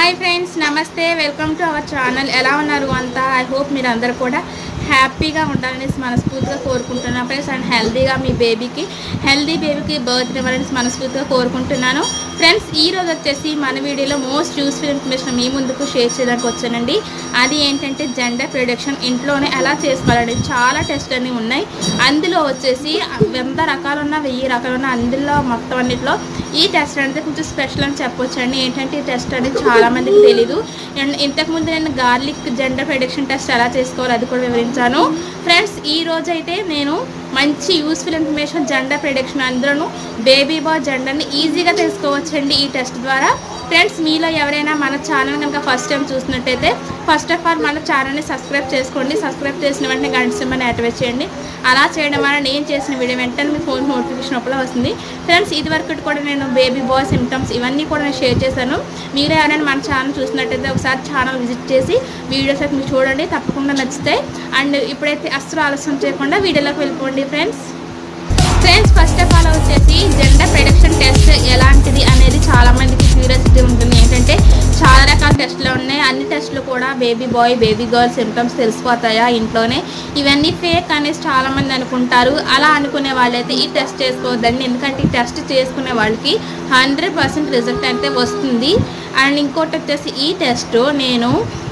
hi friends నమస్తే welcome to our channel ఎలా ఉన్నారు అంతా ఐ హోప్ మీరు అందరూ కూడా హ్యాపీగా ఉండాలని మనస్ఫూర్తిగా కోరుకుంటున్నాను ఫ్రెండ్స్ అండ్ హెల్తీగా మీ బేబీకి హెల్తీ బేబీకి బర్త్ ఇవ్వాలని మనస్ఫూర్తిగా కోరుకుంటున్నాను ఫ్రెండ్స్ ఈ రోజు వచ్చేసి మన వీడియోలో మోస్ట్ యూస్ఫుల్ ఇన్ఫర్మేషన్ మీ ముందుకు షేర్ చేయడానికి వచ్చానండి అది ఏంటంటే జెండర్ ప్రొడక్షన్ ఇంట్లోనే ఎలా చేసుకోవాలండి చాలా టెస్ట్ అన్నీ ఉన్నాయి అందులో వచ్చేసి వంద రకాలున్న వెయ్యి రకాలున్న అందులో మొత్తం అన్నిట్లో ఈ టెస్ట్ అనేది కొంచెం స్పెషల్ అని చెప్పొచ్చు అండి ఏంటంటే ఈ టెస్ట్ అనేది చాలా మందికి తెలీదు అండ్ ఇంతకుముందు నేను గార్లిక్ జెండర్ ప్రొడక్షన్ టెస్ట్ ఎలా చేసుకోవాలో అది కూడా వివరించాను ఫ్రెండ్స్ ఈ రోజు అయితే నేను మంచి యూస్ఫుల్ ఇన్ఫర్మేషన్ జెండర్ ప్రొడక్షన్ అందులోను బేబీ బాయ్ జెండర్ని ఈజీగా తెలుసుకోవచ్చండి ఈ టెస్ట్ ద్వారా ఫ్రెండ్స్ మీలో ఎవరైనా మన ఛానల్ కనుక ఫస్ట్ టైం చూసినట్టయితే ఫస్ట్ ఆఫ్ ఆల్ మన ఛానల్ని సబ్స్క్రైబ్ చేసుకోండి సబ్స్క్రైబ్ చేసిన వెంటనే గంట సింబల్ని యాక్టివేట్ చేయండి అలా చేయడం వల్ల నేను చేసిన వీడియో వెంటనే మీ ఫోన్ నోటిఫికేషన్ అప్పుడు వస్తుంది ఫ్రెండ్స్ ఇది వరకు కూడా నేను బేబీ బాయ్ సిమ్టమ్స్ ఇవన్నీ కూడా నేను షేర్ చేశాను మీరు ఎవరైనా మన ఛానల్ చూసినట్టయితే ఒకసారి ఛానల్ విజిట్ చేసి వీడియోస్ అయితే మీరు చూడండి తప్పకుండా నచ్చుతాయి అండ్ ఇప్పుడైతే అస్సలు ఆలస్యం చేయకుండా వీడియోలోకి వెళ్ళిపోండి friends friends first of all వచ్చేసి జెండర్ ప్రొడక్షన్ టెస్ట్ ఎలాంటిది అనేది చాలా మందికి క్యూరియాసిటీ ఉంటుంది ఏంటంటే చాలా రకాల టెస్టులు ఉన్నాయి అన్ని టెస్టులు కూడా baby boy baby girl symptoms తెలిసిపోతాయా ఇంట్లోనే ఇవన్నీ ఫేక్ అనేసి చాలా మంది అనుకుంటారు అలా అనుకునే వాళ్ళైతే ఈ టెస్ట్ చేసుకోవద్దండి ఎందుకంటే ఈ టెస్ట్ చేసుకునే వాళ్ళకి హండ్రెడ్ పర్సెంట్ రిజల్ట్ అయితే వస్తుంది అండ్ ఇంకోటి వచ్చేసి ఈ టెస్ట్ నేను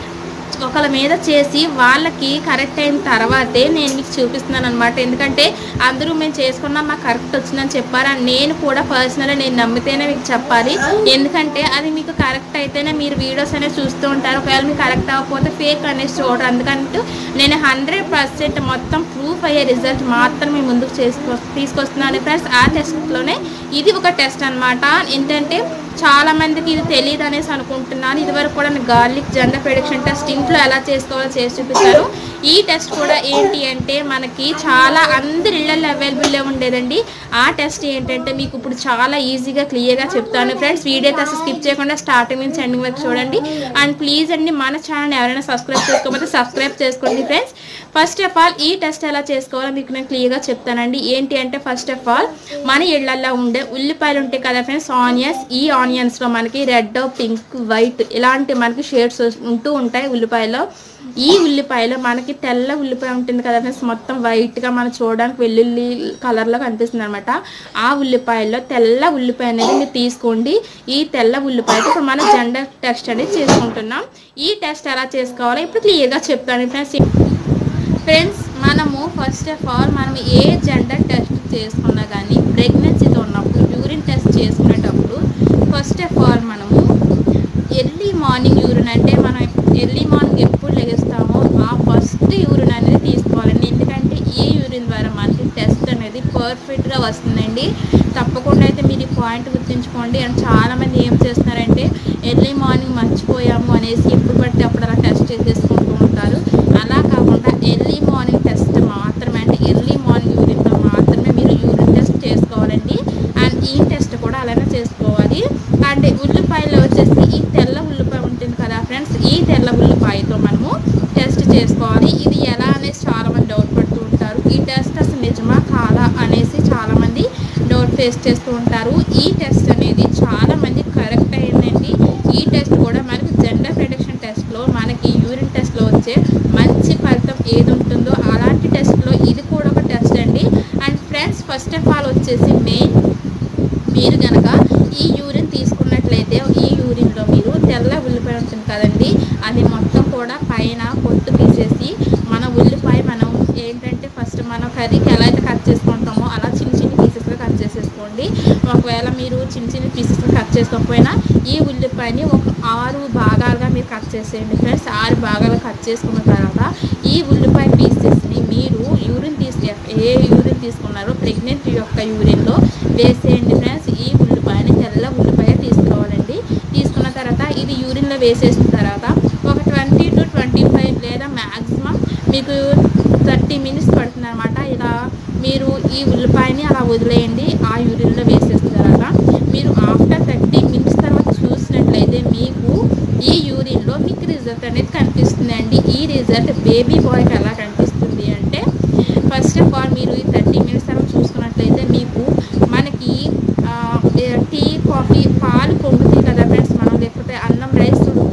ఒకళ్ళ మీద చేసి వాళ్ళకి కరెక్ట్ అయిన తర్వాతే నేను మీకు చూపిస్తున్నాను అనమాట ఎందుకంటే అందరూ మేము చేసుకున్నాం మాకు కరెక్ట్ వచ్చిందని చెప్పారు అండ్ నేను కూడా పర్సనల్గా నేను నమ్మితేనే మీకు చెప్పాలి ఎందుకంటే అది మీకు కరెక్ట్ అయితేనే మీరు వీడియోస్ అనేవి చూస్తూ ఉంటారు ఒకవేళ మీకు కరెక్ట్ అవ్వకపోతే ఫేక్ అనేసి చూడరు అందుకంటూ నేను హండ్రెడ్ పర్సెంట్ మొత్తం ప్రూఫ్ అయ్యే రిజల్ట్ మాత్రం మీ ముందుకు చేసుకో తీసుకొస్తున్నాను ఫ్రెండ్స్ ఆ టెస్ట్లోనే ఇది ఒక టెస్ట్ అనమాట ఏంటంటే చాలా మందికి ఇది తెలియదు అనేసి అనుకుంటున్నాను ఇదివరకు కూడా నేను గార్లిక్ జెండర్ ప్రొడక్షన్ టెస్ట్ ఇంట్లో ఎలా చేసుకోవాలో చేసి చూపిస్తాను ఈ టెస్ట్ కూడా ఏంటి అంటే మనకి చాలా అందరి ఇళ్ళల్లో అవైలబుల్లో ఉండేదండి ఆ టెస్ట్ ఏంటంటే మీకు ఇప్పుడు చాలా ఈజీగా క్లియర్గా చెప్తాను ఫ్రెండ్స్ వీడియో అసలు స్కిప్ చేయకుండా స్టార్టింగ్ నుంచి ఎండింగ్ వరకు చూడండి అండ్ ప్లీజ్ అండి మన ఛానల్ ఎవరైనా సబ్స్క్రైబ్ చేసుకోకపోతే సబ్స్క్రైబ్ చేసుకోండి ఫ్రెండ్స్ ఫస్ట్ ఆఫ్ ఆల్ ఈ టెస్ట్ ఎలా చేసుకోవాలో మీకు నేను క్లియర్గా చెప్తానండి ఏంటి అంటే ఫస్ట్ ఆఫ్ ఆల్ మన ఇళ్లల్లో ఉండే ఉల్లిపాయలు ఉంటాయి కదా ఫ్రెండ్స్ ఆనియన్స్ ఈ ఆనియన్స్లో మనకి రెడ్ పింక్ వైట్ ఇలాంటి మనకి షేడ్స్ ఉంటూ ఉంటాయి ఉల్లిపాయలో ఈ ఉల్లిపాయలో మనకి తెల్ల ఉల్లిపాయ ఉంటుంది కదా ఫ్రెండ్స్ మొత్తం వైట్గా మనం చూడడానికి వెల్లుల్లి కలర్లో కనిపిస్తుంది అనమాట ఆ ఉల్లిపాయల్లో తెల్ల ఉల్లిపాయ అనేది మీరు తీసుకోండి ఈ తెల్ల ఉల్లిపాయతో ఇప్పుడు మనం జెండర్ టెస్ట్ అనేది చేసుకుంటున్నాం ఈ టెస్ట్ ఎలా చేసుకోవాలో ఇప్పుడు క్లియర్గా చెప్తాను ఫ్రెండ్స్ ఫ్రెండ్స్ మనము ఫస్ట్ ఆఫ్ ఆల్ మనం ఏ జెండర్ టెస్ట్ చేసుకున్నా కానీ ప్రెగ్నెన్సీతో ఉన్నప్పుడు యూరిన్ టెస్ట్ చేసుకునేటప్పుడు ఫస్ట్ ఆఫ్ ఆల్ మనము ఎర్లీ మార్నింగ్ యూరిన్ అంటే మనం ఎర్లీ మార్నింగ్ ఎప్పుడు లెగిస్తామో ఆ ఫస్ట్ యూరిన్ అనేది తీసుకోవాలండి ఎందుకంటే ఈ యూరిన్ ద్వారా మనకి టెస్ట్ అనేది పర్ఫెక్ట్గా వస్తుందండి తప్పకుండా అయితే మీరు ఈ పాయింట్ గుర్తుంచుకోండి అండ్ చాలామంది ఏం చేస్తున్నారంటే ఎర్లీ మార్నింగ్ మర్చిపోయాము అనేసి ఎప్పుడు పడితే అప్పుడు అలా టెస్ట్ చేసేసుకుంటూ ఉంటారు అలా కాకుండా ఎర్లీ మార్నింగ్ టెస్ట్ మాత్రమే అంటే ఎర్లీ మార్నింగ్ యూరిన్తో మాత్రమే మీరు యూరిన్ టెస్ట్ చేసుకోవాలండి అండ్ ఈ టెస్ట్ కూడా అలానే చేసుకోవాలి అండ్ ఉల్లిపాయలో వచ్చేసి ఈ తెల్ల ఉల్లిపాయ ఉంటుంది కదా ఫ్రెండ్స్ ఈ తెల్ల ఉల్లిపాయతో మనము టెస్ట్ చేసుకోవాలి ఇది ఎలా అనేసి చాలామంది డౌట్ పడుతూ ఉంటారు ఈ టెస్ట్ అసలు నిజమా కాదా అనేసి చాలామంది డౌట్ ఫేస్ చేస్తూ ఉంటారు ఈ టెస్ట్ అనేది చాలా మంది కరెక్ట్ అయిందండి ఈ టెస్ట్ కూడా మనకి జెండర్ ప్రొడక్షన్ టెస్ట్లో మనకి యూరిన్ టెస్ట్లో వచ్చే మంచి ఫలితం ఏది ఉంటుందో అలాంటి టెస్ట్లో ఇది కూడా ఒక టెస్ట్ అండి and friends first of all వచ్చేసి మెయిన్ మీరు కనుక ఈ యూరిన్ తీసుకున్నట్లయితే ఈ యూరిన్లో మీరు తెల్ల ఉల్లిపాయ ఉంటుంది కదండి అది మొత్తం కూడా పైన పొట్టు తీసేసి మన ఉల్లిపాయ మనం ఏంటంటే ఫస్ట్ మనం కర్రీకి ఎలా అయితే కట్ చేసుకుంటామో అలా చిన్న చిన్న పీసెస్గా కట్ చేసేసుకోండి ఒకవేళ మీరు చిన్న చిన్న పీసెస్గా కట్ చేసుకోకపోయినా ఈ ఉల్లిపాయని ఒక ఆరు భాగాలుగా మీరు కట్ చేసేయండి ఫ్రెండ్స్ ఆరు భాగాలు కట్ చేసుకున్న తర్వాత ఈ ఉల్లిపాయ పీసెస్ని మీరు యూరిన్ తీసు ఏ యూరిన్ తీసుకున్నారో ప్రెగ్నెంట్ యొక్క యూరిన్లో వేసేయండి ఫ్రెండ్స్ ఈ ఉల్లిపాయని తెల్ల ఉల్లిపాయ తీసుకోవాలండి తీసుకున్న తర్వాత ఇది యూరిన్లో వేసేసిన తర్వాత ఒక ట్వంటీ టు ట్వంటీ ఫైవ్ లేదా మ్యాక్సిమం మీకు థర్టీ మినిట్స్ పడుతుంది అనమాట ఇలా మీరు ఈ ఉల్లిపాయని అలా వదిలేయండి ఆ యూరిన్లో వేసేసిన తర్వాత మీరు ఆఫ్టర్ థర్టీ మినిట్స్ తర్వాత చూసినట్లయితే మీకు ఈ యూరిన్లో మీకు రిజల్ట్ అనేది కనిపిస్తుంది అండి ఈ రిజల్ట్ బేబీ బాయ్కి ఎలా కనిపిస్తుంది అంటే ఫస్ట్ ఆఫ్ ఆల్ మీరు ఈ థర్టీ మినిట్స్ తర్వాత చూసుకున్నట్లయితే మీకు మనకి ఆ, టీ కాఫీ పాలు పొంగుతాయి కదా ఫ్రెండ్స్ మనం లేకపోతే అన్నం రైస్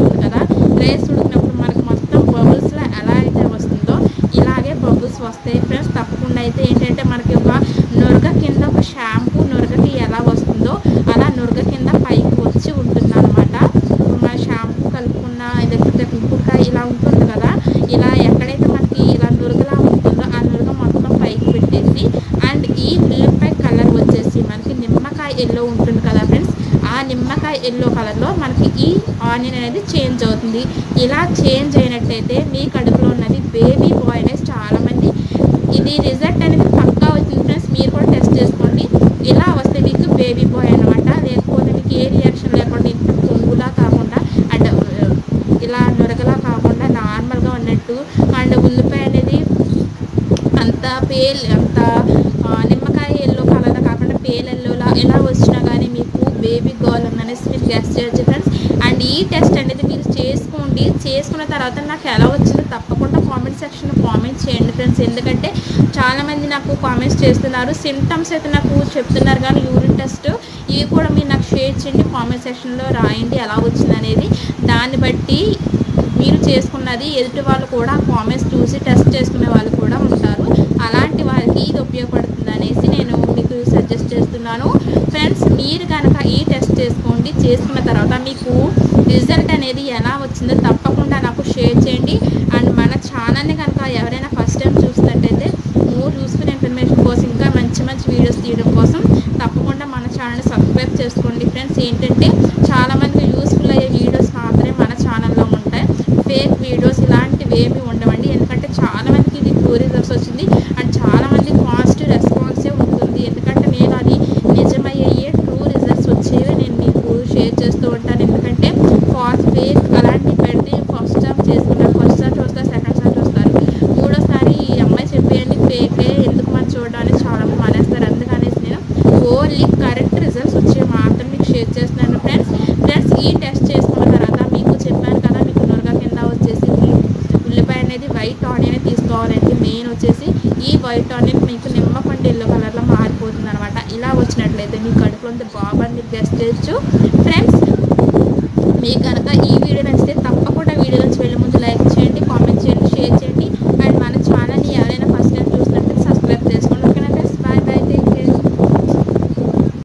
ఎల్లో కలర్లో మనకి ఈ ఆనియన్ అనేది చేంజ్ అవుతుంది ఇలా చేంజ్ అయినట్టయితే మీ కడుపులో ఉన్నది బేబీ బాయ్ అనేది చాలామంది ఇది రిజల్ట్ అనేది పక్కా వచ్చింది ఫ్రెండ్స్ మీరు కూడా టెస్ట్ చేసుకోండి ఇలా వస్తే మీకు బేబీ బాయ్ అనమాట లేకపోతే మీకు ఏ రియాక్షన్ లేకుండా ఇంత పొంగులా కాకుండా అండ్ ఇలా నొరగలా కాకుండా నార్మల్గా ఉన్నట్టు అండ్ ఉల్లిపాయ అనేది అంత పేల్ అంత ఆ, నిమ్మకాయ ఎల్లో కలర్ కాకుండా పేల్ ఎల్లోలా ఎలా వచ్చినా కానీ మీకు బేబీ గర్ల్ అనేసి మీరు గెస్ట్ చేయొచ్చు ఫ్రెండ్స్ అండ్ ఈ టెస్ట్ అనేది మీరు చేసుకోండి చేసుకున్న తర్వాత నాకు ఎలా వచ్చిందో తప్పకుండా కామెంట్ సెక్షన్లో కామెంట్ చేయండి ఫ్రెండ్స్ ఎందుకంటే చాలామంది నాకు కామెంట్స్ చేస్తున్నారు సిమ్టమ్స్ అయితే నాకు చెప్తున్నారు కానీ యూరిన్ టెస్ట్ ఇవి కూడా మీరు నాకు షేర్ చేయండి కామెంట్ సెక్షన్లో రాయండి ఎలా వచ్చింది అనేది దాన్ని బట్టి మీరు చేసుకున్నది ఎదుటి వాళ్ళు కూడా కామెంట్స్ చూసి టెస్ట్ చేసుకునే వాళ్ళు కూడా ఉంటారు అలాంటి వారికి ఇది ఉపయోగపడుతుంది అనేసి నేను మీకు సజెస్ట్ చేస్తున్నాను ఫ్రెండ్స్ మీరు కనుక ఈ టెస్ట్ చేసుకోండి చేసుకున్న తర్వాత మీకు రిజల్ట్ అనేది ఎలా వచ్చిందో తప్పకుండా నాకు షేర్ చేయండి అండ్ మన ఛానల్ని కనుక ఎవరైనా ఫస్ట్ టైం చూసినట్టయితే మోర్ యూస్ఫుల్ ఇన్ఫర్మేషన్ కోసం ఇంకా మంచి మంచి వీడియోస్ తీయడం కోసం తప్పకుండా మన ఛానల్ని సబ్స్క్రైబ్ చేసుకోండి ఫ్రెండ్స్ ఏంటంటే చాలామందికి యూస్ఫుల్ అయ్యే వీడియోస్ మాత్రమే మన ఛానల్లో ఉంటాయి ఫేక్ వీడియోస్ ఇలాంటివి ఏమి ఉండవండి ఎందుకంటే చాలా మందికి ఇది టూ రిజల్ట్స్ వచ్చింది అండ్ చాలా మంది పాజిటివ్ రెస్పాన్సే ఉంటుంది ఎందుకంటే నేను అది నిజమయ్యే ట్రూ రిజల్ట్స్ వచ్చేవి నేను మీకు షేర్ చేస్తూ ఉంటాను ఎందుకంటే ఫాస్ట్ ఫేక్ అలాంటివి పెడితే ఫస్ట్ టైం చేసుకున్నాను ఫస్ట్ టైం చూస్తారు సెకండ్ టైం చూస్తారు మూడోసారి ఈ అమ్మాయి చెప్పేయండి ఫేకే ఎందుకు మనం చూడడానికి చాలా మంది మానేస్తారు అందుకనేసి నేను ఓన్లీ కరెక్ట్ రిజల్ట్స్ వచ్చే మాత్రం మీకు షేర్ చేస్తున్నాను ఫ్రెండ్స్ ఫ్రెండ్స్ ఈ టెస్ట్ చేసుకున్న తర్వాత మీకు చెప్పాను కదా మీకు నొరగ కింద వచ్చేసి ఉల్లి- ఉల్లిపాయ అనేది వైట్ ఆనియన్ తీసుకోవాలండి మెయిన్ వచ్చేసి ఈ వైట్ ఆనియన్ మీకు నిమ్మపండు ఎల్లో కలర్లో మారిపోతుంది అనమాట ఇలా వచ్చినట్లయితే మీ కడుపులో బాగా మీరు గెస్ట్ చేయొచ్చు